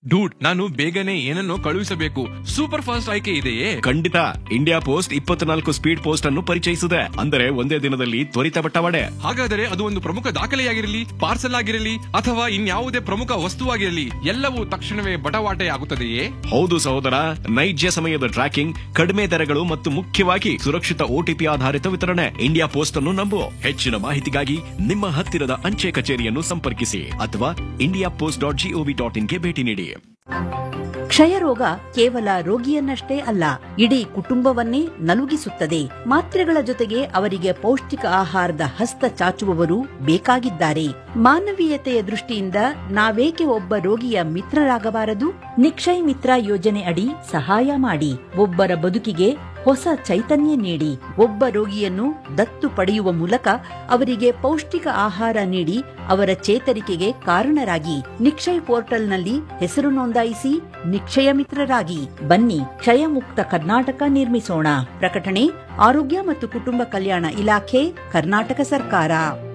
Dude ನಾನು ಬೇಗನೆ ಏನನ್ನೋ ಕಳುಹಿಸಬೇಕು ಸೂಪರ್ ಫಾಸ್ಟ್ ಆಯ್ಕೆ ಇದೆಯೇ ಖಂಡಿತ ಇಂಡಿಯಾ ಪೋಸ್ಟ್ ಇಪ್ಪತ್ನಾಲ್ಕು ಸ್ಪೀಡ್ ಪೋಸ್ಟ್ ಅನ್ನು ಪರಿಚಯಿಸಿದೆ ಅಂದರೆ ಒಂದೇ ದಿನದಲ್ಲಿ ತ್ವರಿತ ಬಟ್ಟವಾಡೆ ಹಾಗಾದರೆ ಅದು ಒಂದು ಪ್ರಮುಖ ದಾಖಲೆಯಾಗಿರಲಿ ಪಾರ್ಸಲ್ ಆಗಿರಲಿ ಅಥವಾ ಇನ್ಯಾವುದೇ ಪ್ರಮುಖ ವಸ್ತುವಾಗಿರಲಿ ಎಲ್ಲವೂ ತಕ್ಷಣವೇ ಬಟವಾಟೆ ಆಗುತ್ತದೆಯೇ ಹೌದು ಸಹೋದರ ನೈಜ ಸಮಯದ ಟ್ರ್ಯಾಕಿಂಗ್ ಕಡಿಮೆ ದರಗಳು ಮತ್ತು ಮುಖ್ಯವಾಗಿ ಸುರಕ್ಷಿತ ಓಟಿಪಿ ಆಧಾರಿತ ವಿತರಣೆ ಇಂಡಿಯಾ ಪೋಸ್ಟ್ ಅನ್ನು ನಂಬು ಹೆಚ್ಚಿನ ಮಾಹಿತಿಗಾಗಿ ನಿಮ್ಮ ಹತ್ತಿರದ ಅಂಚೆ ಕಚೇರಿಯನ್ನು ಸಂಪರ್ಕಿಸಿ ಅಥವಾ India post dot G O V dot ಇನ್ಗೆ ಭೇಟಿ ನೀಡಿ ಕ್ಷಯರೋಗ ಕೇವಲ ರೋಗಿಯನ್ನಷ್ಟೇ ಅಲ್ಲ ಇಡೀ ಕುಟುಂಬವನ್ನೇ ನಲುಗಿಸುತ್ತದೆ ಮಾತ್ರೆಗಳ ಜೊತೆಗೆ ಅವರಿಗೆ ಪೌಷ್ಟಿಕ ಆಹಾರದ ಹಸ್ತ ಚಾಚುವವರು ಬೇಕಾಗಿದ್ದಾರೆ ಮಾನವೀಯತೆಯ ದೃಷ್ಟಿಯಿಂದ ನಾವೇಕೆ ಒಬ್ಬ ರೋಗಿಯ ಮಿತ್ರರಾಗಬಾರದು ನಿಕ್ಷಯ್ ಮಿತ್ರ ಯೋಜನೆ ಅಡಿ ಸಹಾಯ ಮಾಡಿ ಒಬ್ಬರ ಬದುಕಿಗೆ ಹೊಸ ಚೈತನ್ಯ ನೀಡಿ ಒಬ್ಬ ರೋಗಿಯನ್ನು ದತ್ತು ಪಡೆಯುವ ಮೂಲಕ ಅವರಿಗೆ ಪೌಷ್ಟಿಕ ಆಹಾರ ನೀಡಿ ಅವರ ಚೇತರಿಕೆಗೆ ಕಾರಣರಾಗಿ ನಿಕ್ಷಯ್ ಪೋರ್ಟಲ್ನಲ್ಲಿ ಹೆಸರು ನೋಂದಾಯಿಸಿ ನಿಕ್ಷಯ ಮಿತ್ರರಾಗಿ ಬನ್ನಿ ಕ್ಷಯಮುಕ್ತ ಕರ್ನಾಟಕ ನಿರ್ಮಿಸೋಣ ಪ್ರಕಟಣೆ ಆರೋಗ್ಯ ಮತ್ತು ಕುಟುಂಬ ಕಲ್ಯಾಣ ಇಲಾಖೆ ಕರ್ನಾಟಕ ಸರ್ಕಾರ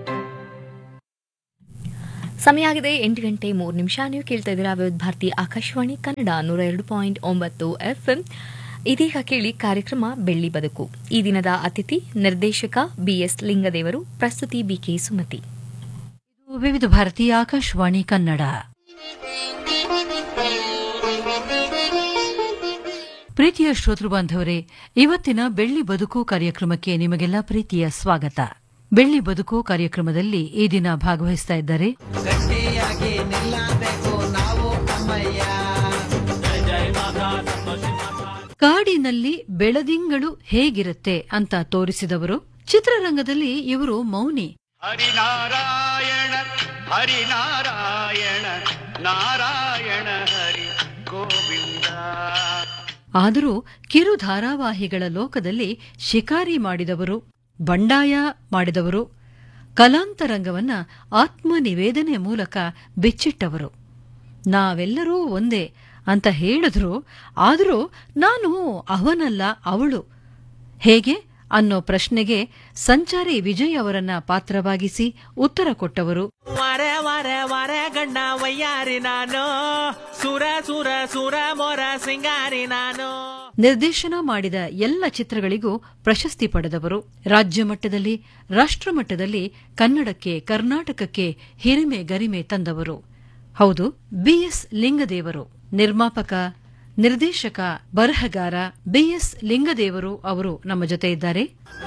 ಸಮಯ ಆಗಿದೆ ಎಂಟು ಗಂಟೆ ಮೂರು ನಿಮಿಷ ನೀವು ಕೇಳ್ತಾ ಇದ್ದೀರಾ ವಿವಿಧ ಭಾರತಿ ಆಕಾಶವಾಣಿ ಕನ್ನಡ ನೂರ ಎರಡು ಪಾಯಿಂಟ್ ಒಂಬತ್ತು ಎಫ್ಎಂ ಇದೀಗ ಕೇಳಿ ಕಾರ್ಯಕ್ರಮ ಬೆಳ್ಳಿ ಬದುಕು ಈ ದಿನದ ಅತಿಥಿ ನಿರ್ದೇಶಕ ಬಿಎಸ್ ಲಿಂಗದೇವರು ಪ್ರಸ್ತುತಿ ಬಿಕೆ ಸುಮತಿ ವಿವಿಧ ಭಾರತಿ ಆಕಾಶವಾಣಿ ಕನ್ನಡ ಪ್ರೀತಿಯ ಶ್ರೋತೃ ಬಾಂಧವರೇ ಇವತ್ತಿನ ಬೆಳ್ಳಿ ಬದುಕು ಕಾರ್ಯಕ್ರಮಕ್ಕೆ ನಿಮಗೆಲ್ಲ ಪ್ರೀತಿಯ ಸ್ವಾಗತ ಬೆಳ್ಳಿ ಬದುಕು ಕಾರ್ಯಕ್ರಮದಲ್ಲಿ ಈ ದಿನ ಭಾಗವಹಿಸ್ತಾ ಇದ್ದಾರೆ ಕಾಡಿನಲ್ಲಿ ಬೆಳದಿಂಗಳು ಹೇಗಿರುತ್ತೆ ಅಂತ ತೋರಿಸಿದವರು ಚಿತ್ರರಂಗದಲ್ಲಿ ಇವರು ಮೌನಿ ಹರಿನಾರಾಯಣ ಹರಿನಾರಾಯಣ ನಾರಾಯಣ ಹರಿ ಗೋವಿಂದ ಆದರೂ ಕಿರು ಧಾರಾವಾಹಿಗಳ ಲೋಕದಲ್ಲಿ ಶಿಕಾರಿ ಮಾಡಿದವರು ಬಂಡಾಯ ಮಾಡಿದವರು ಕಲಾಂತರಂಗವನ್ನ ಆತ್ಮನಿವೇದನೆ ಮೂಲಕ ಬಿಚ್ಚಿಟ್ಟವರು ನಾವೆಲ್ಲರೂ ಒಂದೇ ಅಂತ ಹೇಳಿದ್ರು ಆದರೂ ನಾನು ಅವನಲ್ಲ ಅವಳು ಹೇಗೆ ಅನ್ನೋ ಪ್ರಶ್ನೆಗೆ ಸಂಚಾರಿ ವಿಜಯ್ ಅವರನ್ನ ಪಾತ್ರವಾಗಿಸಿ ಉತ್ತರ ಕೊಟ್ಟವರು ವಾರೆ ವಾರೆ ವಾರೆ ಗಂಡ ವಯ್ಯಾರಿ ನಾನು ಸುರ ಸುರ ಸುರ ಮೊರ ಸಿಂಗಾರಿ ನಾನು ನಿರ್ದೇಶನ ಮಾಡಿದ ಎಲ್ಲ ಚಿತ್ರಗಳಿಗೂ ಪ್ರಶಸ್ತಿ ಪಡೆದವರು ರಾಜ್ಯ ಮಟ್ಟದಲ್ಲಿ ರಾಷ್ಟ್ರ ಮಟ್ಟದಲ್ಲಿ ಕನ್ನಡಕ್ಕೆ ಕರ್ನಾಟಕಕ್ಕೆ ಹಿರಿಮೆ ಗರಿಮೆ ತಂದವರು ಹೌದು ಬಿಎಸ್ ಲಿಂಗದೇವರು ನಿರ್ಮಾಪಕ ನಿರ್ದೇಶಕ ಬರಹಗಾರ ಬಿಎಸ್ ಲಿಂಗದೇವರು ಅವರು ನಮ್ಮ ಜೊತೆ ಇದ್ದಾರೆ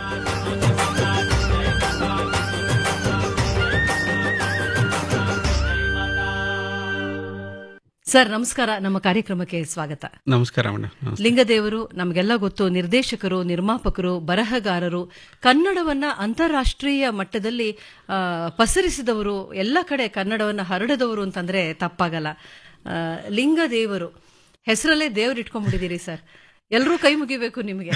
ಸರ್ ನಮಸ್ಕಾರ ನಮ್ಮ ಕಾರ್ಯಕ್ರಮಕ್ಕೆ ಸ್ವಾಗತ ನಮಸ್ಕಾರ ಮೇಡಮ್ ನಮಸ್ಕಾರ. ಲಿಂಗದೇವರು ನಮಗೆಲ್ಲ ಗೊತ್ತು ನಿರ್ದೇಶಕರು ನಿರ್ಮಾಪಕರು ಬರಹಗಾರರು ಕನ್ನಡವನ್ನ ಅಂತಾರಾಷ್ಟ್ರೀಯ ಮಟ್ಟದಲ್ಲಿ ಆ, ಪಸರಿಸಿದವರು ಎಲ್ಲ ಕಡೆ ಕನ್ನಡವನ್ನ ಹರಡದವರು ಅಂತಂದ್ರೆ ತಪ್ಪಾಗಲ್ಲ ಆ, ಲಿಂಗದೇವರು ಹೆಸರಲ್ಲೇ ದೇವ್ರು ಇಟ್ಕೊಂಡ್ಬಿಟ್ಟಿದ್ದೀರಿ ಸರ್ ಎಲ್ಲರೂ ಕೈ ಮುಗಿಬೇಕು ನಿಮಗೆ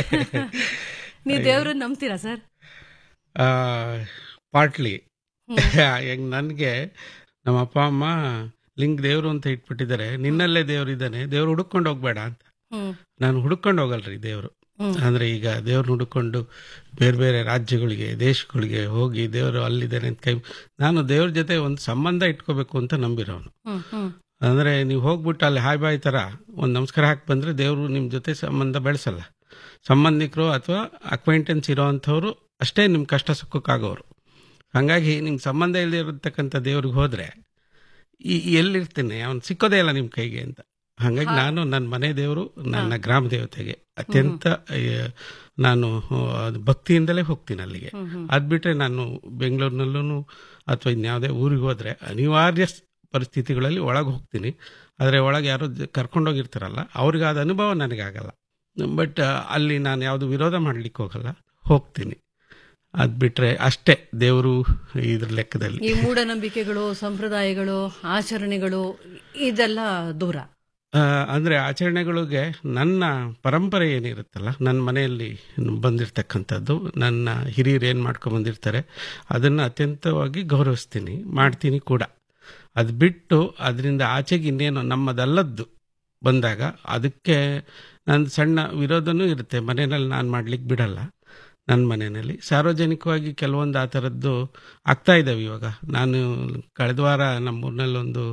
ನೀವು ದೇವ್ರನ್ನ ನಂಬ್ತೀರಾ ಸರ್ ಆ, ಪಾಟ್ಲಿ ಹೆಂಗ್ ನನಗೆ ನಮ್ಮ ಅಪ್ಪ ಅಮ್ಮ ಲಿಂಗ್ ದೇವ್ರು ಅಂತ ಇಟ್ಬಿಟ್ಟಿದ್ದಾರೆ ನಿನ್ನಲ್ಲೇ ದೇವ್ರಿದ್ದಾನೆ ದೇವ್ರು ಹುಡುಕೊಂಡು ಹೋಗ್ಬೇಡ ಅಂತ ಹ್ಮ್ ನಾನು ಹುಡುಕೊಂಡು ಹೋಗಲ್ರಿ ದೇವರು ಹ್ಮ್. ಅಂದ್ರೆ ಈಗ ದೇವ್ರನ್ನ ಹುಡುಕೊಂಡು ಬೇರೆ ಬೇರೆ ರಾಜ್ಯಗಳಿಗೆ ದೇಶಗಳಿಗೆ ಹೋಗಿ ದೇವರು ಅಲ್ಲಿದ್ದಾನೆ ಅಂತ ಕೈ ನಾನು ದೇವ್ರ ಜೊತೆ ಒಂದು ಸಂಬಂಧ ಇಟ್ಕೋಬೇಕು ಅಂತ ನಂಬಿರೋನು ಹ್ಮ್ ಹ್ಮ್ ಅಂದ್ರೆ ನೀವು ಹೋಗ್ಬಿಟ್ಟು ಅಲ್ಲಿ ಹಾಯ್ ಬಾಯ್ ತರ ಒಂದು ನಮಸ್ಕಾರ ಹಾಕಿ ಬಂದ್ರೆ ದೇವರು ನಿಮ್ಮ ಜೊತೆ ಸಂಬಂಧ ಬೆಳೆಸಲ್ಲ ಸಂಬಂಧಿಕರು ಅಥವಾ ಅಕ್ವೈಂಟೆನ್ಸ್ ಇರೋ ಅಂಥವ್ರು ಅಷ್ಟೇ ನಿಮ್ಮ ಕಷ್ಟ ಸುಖಕ್ಕಾಗೋರು ಹಾಗಾಗಿ ನಿಮ್ಗೆ ಸಂಬಂಧ ಇಲ್ಲದೆ ಇರತಕ್ಕಂಥ ದೇವ್ರಿಗೆ ಹೋದ್ರೆ ಈ ಎಲ್ಲಿರ್ತೀನಿ ಅವನು ಸಿಕ್ಕೋದೇ ಇಲ್ಲ ನಿಮ್ಮ ಕೈಗೆ ಅಂತ ಹಾಗಾಗಿ ನಾನು ನನ್ನ ಮನೆ ದೇವರು ನನ್ನ ಗ್ರಾಮ ದೇವತೆಗೆ ಅತ್ಯಂತ ಆ, ನಾನು ಆ, ಅದು ಭಕ್ತಿಯಿಂದಲೇ ಹೋಗ್ತೀನಿ ಅಲ್ಲಿಗೆ ಅದ್ ಬಿಟ್ರೆ ನಾನು ಬೆಂಗಳೂರಿನಲ್ಲೂ ಅಥವಾ ಇನ್ಯಾವುದೇ ಊರಿಗೆ ಹೋದ್ರೆ ಅನಿವಾರ್ಯ ಸ್- ಪರಿಸ್ಥಿತಿಗಳಲ್ಲಿ ಒಳಗೆ ಹೋಗ್ತೀನಿ ಆದರೆ ಒಳಗೆ ಯಾರೋ ಜ- ಕರ್ಕೊಂಡೋಗಿರ್ತಾರಲ್ಲ ಅವ್ರಿಗೆ ಆದ ಅನುಭವ ನನಗಾಗಲ್ಲ ಬಟ್ ಅಲ್ಲಿ ನಾನು ಯಾವುದು ವಿರೋಧ ಮಾಡ್ಲಿಕ್ಕೆ ಹೋಗಲ್ಲ ಹೋಗ್ತೀನಿ ಅದ್ ಬಿಟ್ರೆ ಅಷ್ಟೇ ದೇವರು ಇದ್ರ ಲೆಕ್ಕದಲ್ಲಿ ಈ ಮೂಢನಂಬಿಕೆಗಳು ಸಂಪ್ರದಾಯಗಳು ಆಚರಣೆಗಳು ಇದೆಲ್ಲ ದೂರ ಆ, ಅಂದ್ರೆ ಆಚರಣೆಗಳಿಗೆ ನನ್ನ ಪರಂಪರೆ ಏನಿರುತ್ತಲ್ಲ ನನ್ನ ಮನೆಯಲ್ಲಿ ಬಂದಿರತಕ್ಕಂಥದ್ದು ನನ್ನ ಹಿರಿಯರು ಏನು ಮಾಡ್ಕೊಂಡು ಬಂದಿರ್ತಾರೆ ಅದನ್ನು ಅತ್ಯಂತವಾಗಿ ಗೌರವಿಸ್ತೀನಿ ಮಾಡ್ತೀನಿ ಕೂಡ ಅದು ಬಿಟ್ಟು ಅದರಿಂದ ಆಚೆಗೆ ಇನ್ನೇನು ನಮ್ಮದಲ್ಲದ್ದು ಬಂದಾಗ ಅದಕ್ಕೆ ನನ್ನ ಸಣ್ಣ ವಿರೋಧನೂ ಇರುತ್ತೆ ಮನೆಯಲ್ಲಿ ನಾನು ಮಾಡ್ಲಿಕ್ಕೆ ಬಿಡಲ್ಲ ನನ್ನ ಮನೆಯಲ್ಲಿ ಸಾರ್ವಜನಿಕವಾಗಿ ಕೆಲವೊಂದು ಆ ಥರದ್ದು ಆಗ್ತಾ ಇದ್ದಾವೆ ಇವಾಗ ನಾನು ಕಳೆದ ವಾರ ನಮ್ಮೂರಿನಲ್ಲಿ ಒಂದು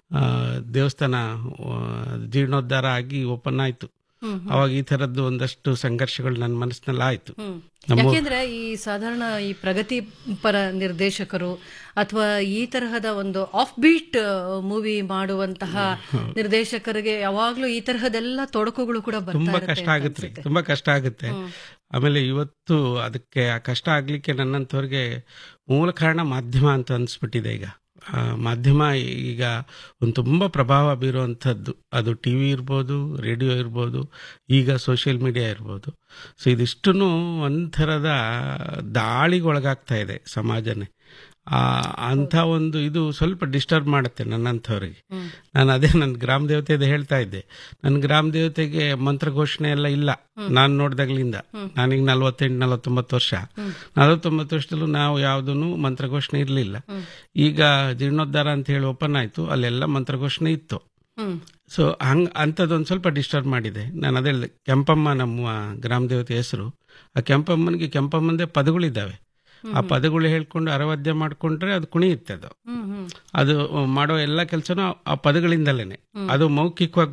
ಆ, ದೇವಸ್ಥಾನ ಆ, ಜೀರ್ಣೋದ್ಧಾರ ಆಗಿ ಓಪನ್ ಆಯ್ತು ಅವಾಗ ಈ ತರದ್ದು ಒಂದಷ್ಟು ಸಂಘರ್ಷಗಳು ನನ್ನ ಮನಸ್ಸಿನಲ್ಲಿ ಆಯ್ತು ನಮ್ಮ ಯಾಕೆಂದ್ರೆ ಈ ಸಾಧಾರಣ ಈ ಪ್ರಗತಿ ಪರ ನಿರ್ದೇಶಕರು ಅಥವಾ ಈ ತರಹದ ಒಂದು ಆಫ್ ಬೀಟ್ ಮೂವಿ ಮಾಡುವಂತಹ ನಿರ್ದೇಶಕರಿಗೆ ಯಾವಾಗ್ಲೂ ಈ ತರಹದೆಲ್ಲ ತೊಡಕುಗಳು ಕೂಡ ಬರ್ತಾ ತುಂಬಾ ಇರುತ್ತೆ ಕಷ್ಟ ಅಂತ ಆಗುತ್ತೆ ರೀ ಅನ್ಸುತ್ತೆ. ತುಂಬಾ ಕಷ್ಟ ಆಗುತ್ತೆ ಆಮೇಲೆ ಇವತ್ತು ಅದಕ್ಕೆ ಆ ಕಷ್ಟ ಆಗ್ಲಿಕ್ಕೆ ನನ್ನಂಥವ್ರಿಗೆ ಮೂಲ ಕಾರಣ ಮಾಧ್ಯಮ ಅಂತ ಅನ್ಸ್ಬಿಟ್ಟಿದೆ ಈಗ ಆ, ಮಾಧ್ಯಮ ಈಗ ಒಂದು ತುಂಬ ಪ್ರಭಾವ ಬೀರುವಂಥದ್ದು ಅದು ಟಿ ವಿ ಇರ್ಬೋದು ರೇಡಿಯೋ ಇರ್ಬೋದು ಈಗ ಸೋಷಿಯಲ್ ಮೀಡಿಯಾ ಇರ್ಬೋದು ಸೊ ಇದಿಷ್ಟೂ ಒಂಥರದ ದಾಳಿಗೆ ಒಳಗಾಗ್ತಾ ಇದೆ ಸಮಾಜನೇ ಆ, ಅಂಥ ಒಂದು ಇದು ಸ್ವಲ್ಪ ಡಿಸ್ಟರ್ಬ್ ಮಾಡುತ್ತೆ ನನ್ನಂಥವ್ರಿಗೆ ನಾನು ಅದೇ ನನ್ನ ಗ್ರಾಮ ದೇವತೆದ ಹೇಳ್ತಾ ಇದ್ದೆ ನನ್ನ ಗ್ರಾಮ ದೇವತೆಗೆ ಮಂತ್ರ ಘೋಷಣೆ ಎಲ್ಲ ಇಲ್ಲ ನಾನು ನೋಡ್ದಾಗ್ಲಿಂದ ನಾನೀಗ ನಲ್ವತ್ತೆಂಟು ನಲವತ್ತೊಂಬತ್ತು ವರ್ಷ ನಲವತ್ತೊಂಬತ್ತು ವರ್ಷದಲ್ಲೂ ನಾವು ಯಾವುದೂ ಮಂತ್ರ ಘೋಷಣೆ ಇರಲಿಲ್ಲ ಈಗ ಜೀರ್ಣೋದ್ಧಾರ ಅಂತ ಹೇಳಿ ಓಪನ್ ಆಯ್ತು ಅಲ್ಲೆಲ್ಲ ಮಂತ್ರ ಘೋಷಣೆ ಇತ್ತು ಹ್ಮ್ ಸೊ ಹಂಗ್ ಅಂಥದ್ದೊಂದು ಸ್ವಲ್ಪ ಡಿಸ್ಟರ್ಬ್ ಮಾಡಿದೆ ನಾನು ಅದೇ ಹೇಳ್ದೆ ಕೆಂಪಮ್ಮ ನಮ್ಮ ಗ್ರಾಮ ದೇವತೆ ಹೆಸರು ಆ ಕೆಂಪಮ್ಮನಿಗೆ ಕೆಂಪಮ್ಮಂದೇ ಪದಗಳಿದ್ದಾವೆ ಆ ಪದಗಳು ಹೇಳ್ಕೊಂಡು ಅರವಾದ್ಯ ಮಾಡ್ಕೊಂಡ್ರೆ ಅದು ಕುಣಿಯುತ್ತೆ ಅದು ಹ್ಮ್ ಹ್ಮ್ ಅದು ಮಾಡೋ ಎಲ್ಲ ಕೆಲಸನೂ ಆ ಪದಗಳಿಂದಲೇನೆ ಅದು ಮೌಖಿಕವಾಗಿ